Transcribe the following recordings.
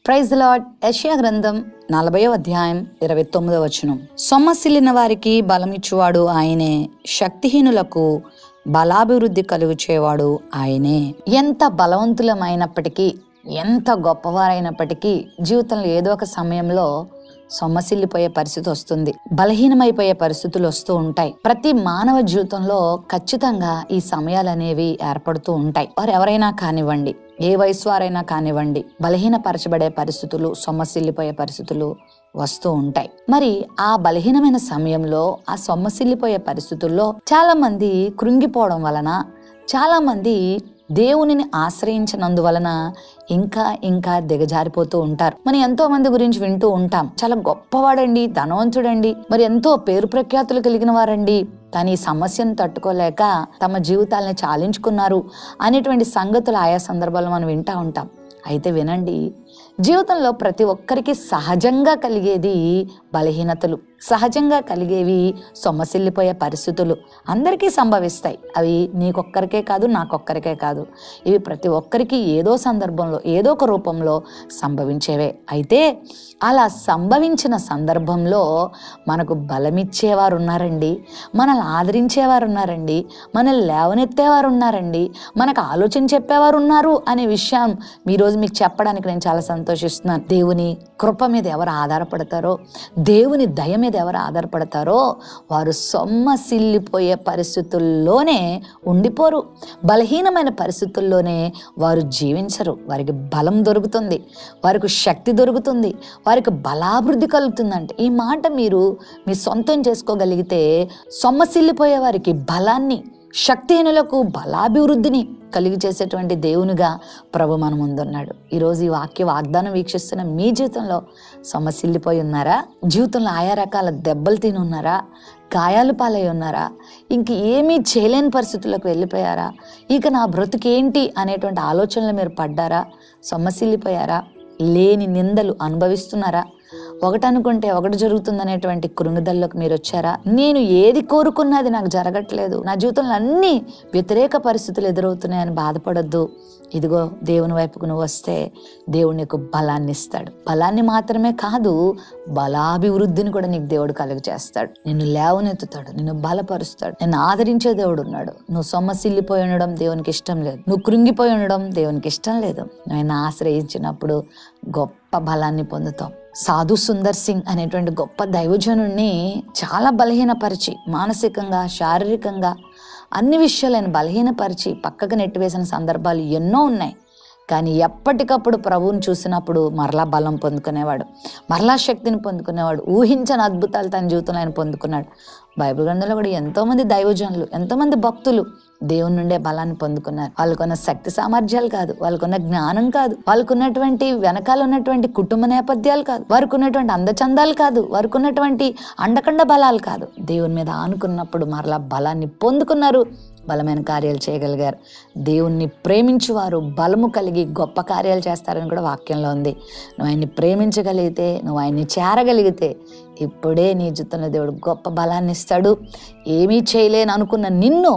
praise lord యెషయా గ్రంథం నలభయో అధ్యాయం ఇరవై తొమ్మిదో వచనం సొమ్మసిల్లిన వారికి బలమిచ్చువాడు ఆయనే శక్తిహీనులకు బలాభివృద్ధి కలుగుచేవాడు ఆయనే ఎంత బలవంతులమైనప్పటికీ ఎంత గొప్పవారైనప్పటికీ జీవితంలో ఏదో ఒక సమయంలో సొమ్మసిల్లిపోయే పరిస్థితి వస్తుంది బలహీనమైపోయే పరిస్థితులు వస్తూ ఉంటాయి ప్రతి మానవ జీవితంలో ఖచ్చితంగా ఈ సమయాలు అనేవి ఏర్పడుతూ ఉంటాయి వారు ఎవరైనా కానివ్వండి ఏ వయసు వారైనా కానివ్వండి బలహీనపరచబడే పరిస్థితులు సొమ్మసిల్లిపోయే పరిస్థితులు వస్తూ ఉంటాయి మరి ఆ బలహీనమైన సమయంలో ఆ సొమ్మసిల్లిపోయే పరిస్థితుల్లో చాలా మంది కృంగిపోవడం వలన చాలా మంది దేవునిని ఆశ్రయించినందువలన ఇంకా ఇంకా దిగజారిపోతూ ఉంటారు మనం ఎంతో మంది గురించి వింటూ ఉంటాం చాలా గొప్పవాడండి ధనవంతుడండి మరి ఎంతో పేరు ప్రఖ్యాతులు కలిగిన వారండి కానీ ఈ సమస్యను తట్టుకోలేక తమ జీవితాలని చాలించుకున్నారు అనేటువంటి సంగతులు ఆయా సందర్భాల్లో మనం వింటా ఉంటాం అయితే వినండి జీవితంలో ప్రతి ఒక్కరికి సహజంగా కలిగేది బలహీనతలు సహజంగా కలిగేవి సొమ్మసిల్లిపోయే పరిస్థితులు అందరికీ సంభవిస్తాయి అవి నీకొక్కరికే కాదు నాకొక్కరికే కాదు ఇవి ప్రతి ఒక్కరికి ఏదో సందర్భంలో ఏదో ఒక రూపంలో సంభవించేవే అయితే అలా సంభవించిన సందర్భంలో మనకు బలమిచ్చేవారు ఉన్నారండి మనల్ని ఆదరించేవారు ఉన్నారండి మనల్ని లేవనెత్తేవారు ఉన్నారండి మనకు ఆలోచన చెప్పేవారు ఉన్నారు అనే విషయం ఈరోజు మీకు చెప్పడానికి నేను చాలా సంతోషిస్తున్నాను దేవుని కృప మీద ఎవరు ఆధారపడతారో దేవుని దయ మీద ఎవరు ఆధారపడతారో వారు సొమ్మసిల్లిపోయే పరిస్థితుల్లోనే ఉండిపోరు బలహీనమైన పరిస్థితుల్లోనే వారు జీవించరు వారికి బలం దొరుకుతుంది వారికి శక్తి దొరుకుతుంది వారికి బలాభివృద్ధి కలుగుతుందంటే ఈ మాట మీరు మీ సొంతం చేసుకోగలిగితే సొమ్మసిల్లిపోయే వారికి బలాన్ని శక్తిహీనులకు బలాభివృద్ధిని కలిగి చేసేటువంటి దేవునిగా ప్రభు మన ముందున్నాడు ఈరోజు ఈ వాక్య వాగ్దానం వీక్షిస్తున్న మీ జీవితంలో సమస్యల్లిపోయి ఉన్నారా జీవితంలో ఆయా రకాల దెబ్బలు తిని ఉన్నారా గాయాలు పాలై ఉన్నారా ఇంక ఏమీ చేయలేని పరిస్థితులకు వెళ్ళిపోయారా ఇక నా బ్రతుకేంటి అనేటువంటి ఆలోచనలు మీరు పడ్డారా సొమ్మసిల్లిపోయారా లేని నిందలు అనుభవిస్తున్నారా ఒకటి అనుకుంటే ఒకటి జరుగుతుందనేటువంటి కృంగుదల్లోకి మీరు వచ్చారా నేను ఏది కోరుకున్నది నాకు జరగట్లేదు నా జీవితంలో అన్ని వ్యతిరేక పరిస్థితులు ఎదురవుతున్నాయని బాధపడొద్దు ఇదిగో దేవుని వైపుకు నువ్వు వస్తే దేవుడు నీకు బలాన్ని ఇస్తాడు బలాన్ని మాత్రమే కాదు బలాభివృద్ధిని కూడా నీకు దేవుడు కలుగు చేస్తాడు నిన్ను లేవనెత్తుతాడు నిన్ను బలపరుస్తాడు నిన్ను ఆదరించే దేవుడు ఉన్నాడు నువ్వు సొమ్మసిల్లిపోయి ఉండడం దేవునికి ఇష్టం లేదు నువ్వు కృంగిపోయి ఉండడం దేవునికి ఇష్టం లేదు ఆయన ఆశ్రయించినప్పుడు గొప్ప బలాన్ని పొందుతాం సాధు సుందర్ సింగ్ అనేటువంటి గొప్ప దైవజనుణ్ణి చాలా బలహీనపరిచి మానసికంగా శారీరకంగా అన్ని విషయాలను బలహీనపరిచి పక్కకు నెట్టివేసిన సందర్భాలు ఎన్నో ఉన్నాయి కానీ ఎప్పటికప్పుడు ప్రభువుని చూసినప్పుడు మరలా బలం పొందుకునేవాడు మరలా శక్తిని పొందుకునేవాడు ఊహించని అద్భుతాలు తన జీవితంలో ఆయన పొందుకున్నాడు బైబిల్ గ్రంథంలో కూడా ఎంతోమంది దైవజనులు ఎంతోమంది భక్తులు దేవుని నుండే బలాన్ని పొందుకున్నారు వాళ్ళకున్న శక్తి సామర్థ్యాలు కాదు వాళ్ళకున్న జ్ఞానం కాదు వాళ్ళకున్నటువంటి వెనకాల ఉన్నటువంటి కుటుంబ నేపథ్యాలు కాదు వారికి ఉన్నటువంటి అందచందాలు కాదు వారికి ఉన్నటువంటి అండకండ బలాలు కాదు దేవుని మీద ఆనుకున్నప్పుడు మరలా బలాన్ని పొందుకున్నారు బలమైన కార్యాలు చేయగలిగారు దేవుణ్ణి ప్రేమించువారు బలము కలిగి గొప్ప కార్యాలు చేస్తారని కూడా వాక్యంలో ఉంది నువ్వు ఆయన్ని ప్రేమించగలిగితే నువ్వు ఆయన్ని చేరగలిగితే ఇప్పుడే నీ జీవితంలో దేవుడు గొప్ప బలాన్ని ఇస్తాడు ఏమీ చేయలేని అనుకున్న నిన్ను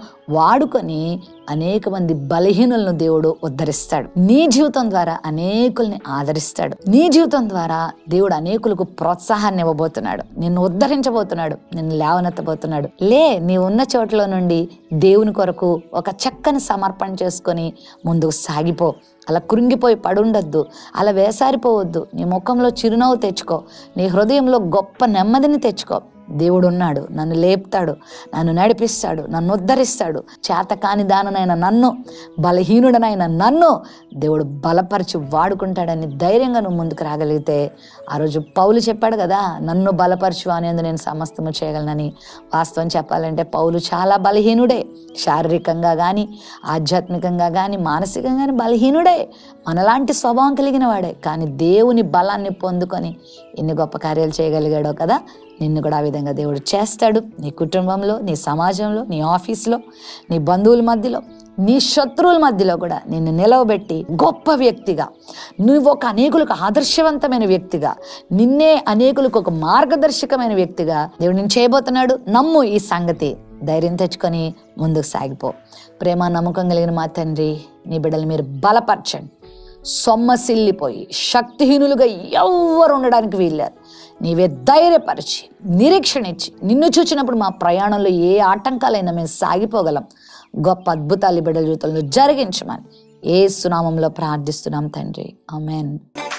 వాడుకొని అనేక మంది బలహీనులను దేవుడు ఉద్ధరిస్తాడు నీ జీవితం ద్వారా అనేకుల్ని ఆదరిస్తాడు నీ జీవితం ద్వారా దేవుడు అనేకులకు ప్రోత్సాహాన్ని ఇవ్వబోతున్నాడు నిన్ను ఉద్ధరించబోతున్నాడు నిన్ను లేవనెత్తబోతున్నాడు లే నీ ఉన్న చోట్ల నుండి దేవుని కొరకు ఒక చక్కని సమర్పణ చేసుకొని ముందుకు సాగిపో అలా కృంగిపోయి పడుండొద్దు అలా వేసారిపోవద్దు నీ ముఖంలో చిరునవ్వు తెచ్చుకో నీ హృదయంలో గొప్ప నెమ్మదిని తెచ్చుకో దేవుడు ఉన్నాడు నన్ను లేపుతాడు నన్ను నడిపిస్తాడు నన్ను ఉద్ధరిస్తాడు చేత కాని దాననైన నన్ను బలహీనుడనైన నన్ను దేవుడు బలపరిచి వాడుకుంటాడని ధైర్యంగా నువ్వు ముందుకు రాగలిగితే ఆ రోజు పౌలు చెప్పాడు కదా నన్ను బలపరచు అనేది నేను సమస్తము చేయగలనని వాస్తవం చెప్పాలంటే పౌలు చాలా బలహీనుడే శారీరకంగా కానీ ఆధ్యాత్మికంగా కానీ మానసికంగా కానీ బలహీనుడే మనలాంటి స్వభావం కలిగిన వాడే కానీ దేవుని బలాన్ని పొందుకొని ఎన్ని గొప్ప కార్యాలు చేయగలిగాడో కదా నిన్ను కూడా ఆ విధంగా దేవుడు చేస్తాడు నీ కుటుంబంలో నీ సమాజంలో నీ ఆఫీస్లో నీ బంధువుల మధ్యలో నీ శత్రువుల మధ్యలో కూడా నిన్ను నిలవబెట్టి గొప్ప వ్యక్తిగా నువ్వు ఒక అనేకులకు ఆదర్శవంతమైన వ్యక్తిగా నిన్నే అనేకులకు ఒక మార్గదర్శకమైన వ్యక్తిగా దేవుడు నేను చేయబోతున్నాడు నమ్ము ఈ సంగతి ధైర్యం తెచ్చుకొని ముందుకు సాగిపో ప్రేమ నమ్మకం కలిగిన మా తండ్రి నీ బిడ్డలు మీరు బలపరచండి సొమ్మసిల్లిపోయి శక్తిహీనులుగా ఎవ్వరు ఉండడానికి వీల్లేదు నీవే ధైర్యపరిచి నిరీక్షణ ఇచ్చి నిన్ను చూచినప్పుడు మా ప్రయాణంలో ఏ ఆటంకాలైనా మేము సాగిపోగలం గొప్ప అద్భుతాలు ఈ బిడ్డల జీవితంలో జరిగించమని ఏ సునామంలో ప్రార్థిస్తున్నాం తండ్రి ఆమెన్